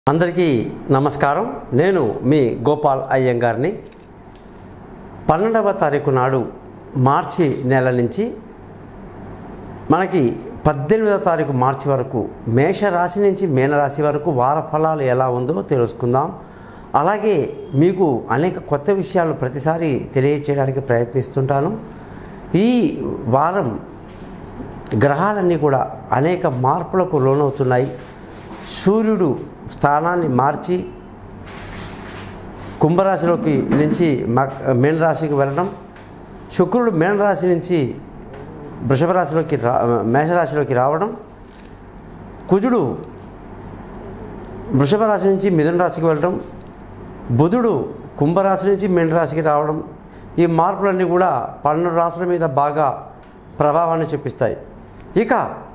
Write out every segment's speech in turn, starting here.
అందరికీ నమస్కారం నేను మీ గోపాల్ అయ్యంగారిని పన్నెండవ తారీఖు నాడు మార్చి నెల నుంచి మనకి పద్దెనిమిదవ తారీఖు మార్చి వరకు మేషరాశి నుంచి మీనరాశి వరకు వార ఫలాలు ఎలా ఉందో తెలుసుకుందాం అలాగే మీకు అనేక కొత్త విషయాలు ప్రతిసారి తెలియచేయడానికి ప్రయత్నిస్తుంటాను ఈ వారం గ్రహాలన్నీ కూడా అనేక మార్పులకు లోనవుతున్నాయి సూర్యుడు స్థానాన్ని మార్చి కుంభరాశిలోకి నుంచి మక్ మీనరాశికి వెళ్ళడం శుక్రుడు మీనరాశి నుంచి వృషభ రాశిలోకి రా మేషరాశిలోకి రావడం కుజుడు వృషభ రాశి నుంచి మిథున రాశికి వెళ్ళడం బుధుడు కుంభరాశి నుంచి మీనరాశికి రావడం ఈ మార్పులన్నీ కూడా పన్నెండు రాశుల మీద బాగా ప్రభావాన్ని చూపిస్తాయి ఇక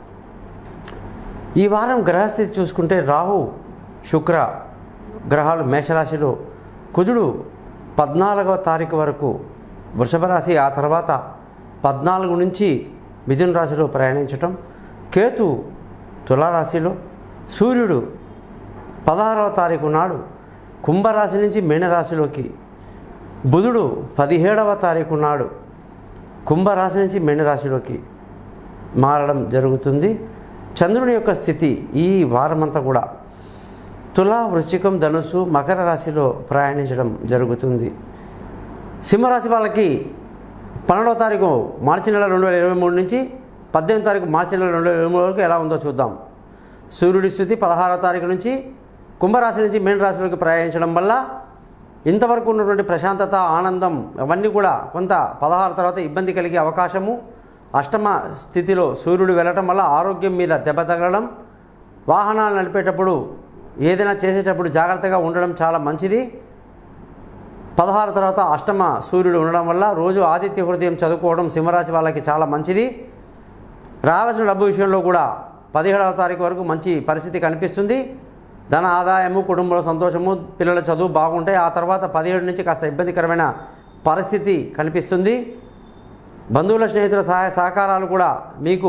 ఈ వారం గ్రహస్థితి చూసుకుంటే రాహు శుక్ర గ్రహాలు మేషరాశిలో కుజుడు పద్నాలుగవ తారీఖు వరకు వృషభ రాశి ఆ తర్వాత పద్నాలుగు నుంచి మిథున రాశిలో ప్రయాణించటం కేతు తులారాశిలో సూర్యుడు పదహారవ తారీఖు నాడు కుంభరాశి నుంచి మీనరాశిలోకి బుధుడు పదిహేడవ తారీఖు నాడు కుంభరాశి నుంచి మీనరాశిలోకి మారడం జరుగుతుంది చంద్రుని యొక్క స్థితి ఈ వారమంతా కూడా తులా వృశ్చికం ధనుసు మకర రాశిలో ప్రయాణించడం జరుగుతుంది సింహరాశి వాళ్ళకి పన్నెండవ తారీఖు మార్చి నెల రెండు వేల ఇరవై మూడు నుంచి పద్దెనిమిది తారీఖు మార్చి నెల రెండు వేల ఇరవై మూడు వరకు ఎలా ఉందో చూద్దాం సూర్యుడి స్థితి పదహారవ తారీఖు నుంచి కుంభరాశి నుంచి మీన రాశిలోకి ప్రయాణించడం వల్ల ఇంతవరకు ఉన్నటువంటి ప్రశాంతత ఆనందం అవన్నీ కూడా కొంత పదహారు తర్వాత ఇబ్బంది కలిగే అవకాశము అష్టమ స్థితిలో సూర్యుడు వెళ్ళటం వల్ల ఆరోగ్యం మీద దెబ్బ తగలడం వాహనాలు నడిపేటప్పుడు ఏదైనా చేసేటప్పుడు జాగ్రత్తగా ఉండడం చాలా మంచిది పదహారు తర్వాత అష్టమ సూర్యుడు ఉండడం వల్ల రోజు ఆదిత్య హృదయం చదువుకోవడం సింహరాశి వాళ్ళకి చాలా మంచిది రావాల్సిన డబ్బు విషయంలో కూడా పదిహేడవ తారీఖు వరకు మంచి పరిస్థితి కనిపిస్తుంది ధన ఆదాయము కుటుంబంలో సంతోషము పిల్లల చదువు బాగుంటాయి ఆ తర్వాత పదిహేడు నుంచి కాస్త ఇబ్బందికరమైన పరిస్థితి కనిపిస్తుంది బంధువుల స్నేహితుల సహాయ సహకారాలు కూడా మీకు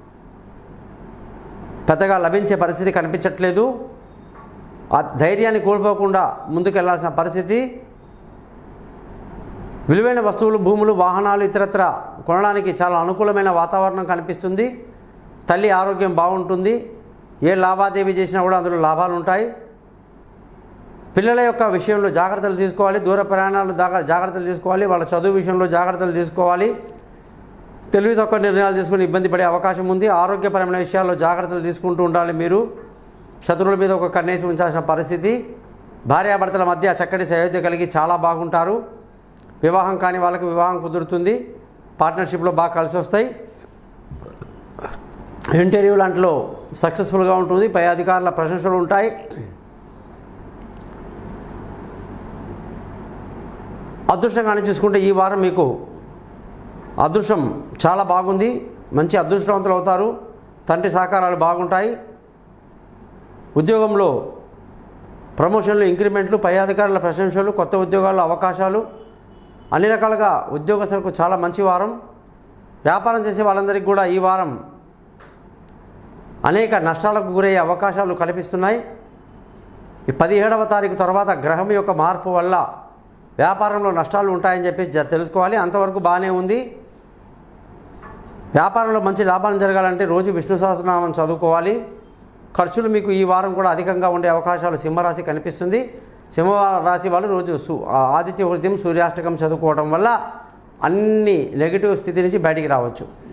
పెద్దగా లభించే పరిస్థితి కనిపించట్లేదు ఆ ధైర్యాన్ని కోల్పోకుండా ముందుకెళ్లాల్సిన పరిస్థితి విలువైన వస్తువులు భూములు వాహనాలు ఇతరత్ర కొనడానికి చాలా అనుకూలమైన వాతావరణం కనిపిస్తుంది తల్లి ఆరోగ్యం బాగుంటుంది ఏ లావాదేవీ చేసినా కూడా అందులో లాభాలు ఉంటాయి పిల్లల యొక్క విషయంలో జాగ్రత్తలు తీసుకోవాలి దూర ప్రయాణాలు జాగ్ర- జాగ్రత్తలు తీసుకోవాలి వాళ్ళ చదువు విషయంలో జాగ్రత్తలు తీసుకోవాలి తెలివి తక్కువ నిర్ణయాలు తీసుకుని ఇబ్బంది పడే అవకాశం ఉంది ఆరోగ్యపరమైన విషయాల్లో జాగ్రత్తలు తీసుకుంటూ ఉండాలి మీరు శత్రువుల మీద ఒక కన్నేసి ఉంచాల్సిన పరిస్థితి భార్యాభర్తల మధ్య చక్కటి సయోధ్య కలిగి చాలా బాగుంటారు వివాహం కాని వాళ్ళకి వివాహం కుదురుతుంది పార్ట్నర్షిప్లో బాగా కలిసి వస్తాయి ఇంటర్వ్యూ లాంటిలో సక్సెస్ఫుల్గా ఉంటుంది పై అధికారుల ప్రశంసలు ఉంటాయి అదృష్టంగానే చూసుకుంటే ఈ వారం మీకు అదృష్టం చాలా బాగుంది మంచి అదృష్టవంతులు అవుతారు తండ్రి సహకారాలు బాగుంటాయి ఉద్యోగంలో ప్రమోషన్లు ఇంక్రిమెంట్లు పై అధికారుల ప్రశంసలు కొత్త ఉద్యోగాల్లో అవకాశాలు అన్ని రకాలుగా ఉద్యోగస్తులకు చాలా మంచి వారం వ్యాపారం చేసే వాళ్ళందరికీ కూడా ఈ వారం అనేక నష్టాలకు గురయ్యే అవకాశాలు కనిపిస్తున్నాయి ఈ పదిహేడవ తారీఖు తర్వాత గ్రహం యొక్క మార్పు వల్ల వ్యాపారంలో నష్టాలు ఉంటాయని చెప్పేసి జ- తెలుసుకోవాలి అంతవరకు బాగానే ఉంది వ్యాపారంలో మంచి లాభాలు జరగాలంటే రోజు విష్ణు సహస్రనామం చదువుకోవాలి ఖర్చులు మీకు ఈ వారం కూడా అధికంగా ఉండే అవకాశాలు సింహరాశి కనిపిస్తుంది సింహ రాశి వాళ్ళు రోజు సు ఆదిత్య హృదయం సూర్యాష్టకం చదువుకోవడం వల్ల అన్ని నెగిటివ్ స్థితి నుంచి బయటికి రావచ్చు